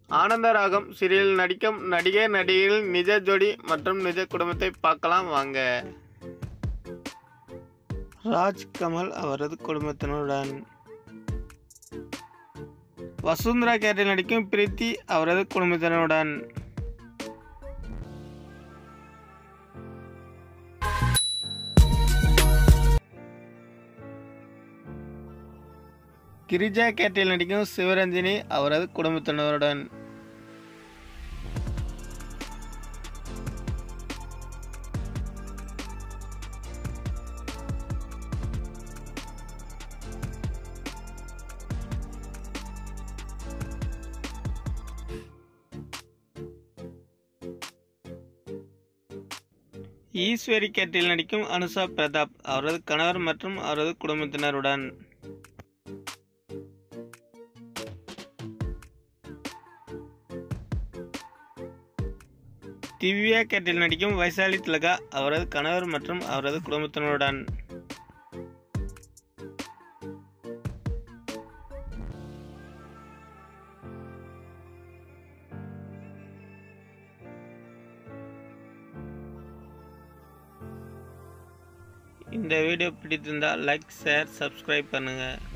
ஆனந்தராகம் serial நடிக்கும் நடிகை நடிகைகள் நிஜ ஜோடி மற்றும் நிஜ குடும்பத்தை பார்க்கலாம் வாங்க ராஜ் கமல் அவரது குடும்பத்தினருடன் வசுந்தரா கேட்டில் நடிக்கும் பிரீத்தி அவரது குடும்பத்தினருடன் கிரிஜா கேட்டில் நடிக்கும் சிவரஞ்சினி அவரது குடும்பத்தினருடன் ஈஸ்வரி கேட்டில் நடிக்கும் அனுஷா பிரதாப் அவரது கணவர் மற்றும் அவரது குடும்பத்தினருடன் திவ்யா கேட்டில் நடிக்கும் வைசாலி திலகா அவரது கணவர் மற்றும் அவரது குடும்பத்தினருடன் இந்த வீடியோ பிடித்திருந்தால் லைக் ஷேர் சப்ஸ்கிரைப் பண்ணுங்கள்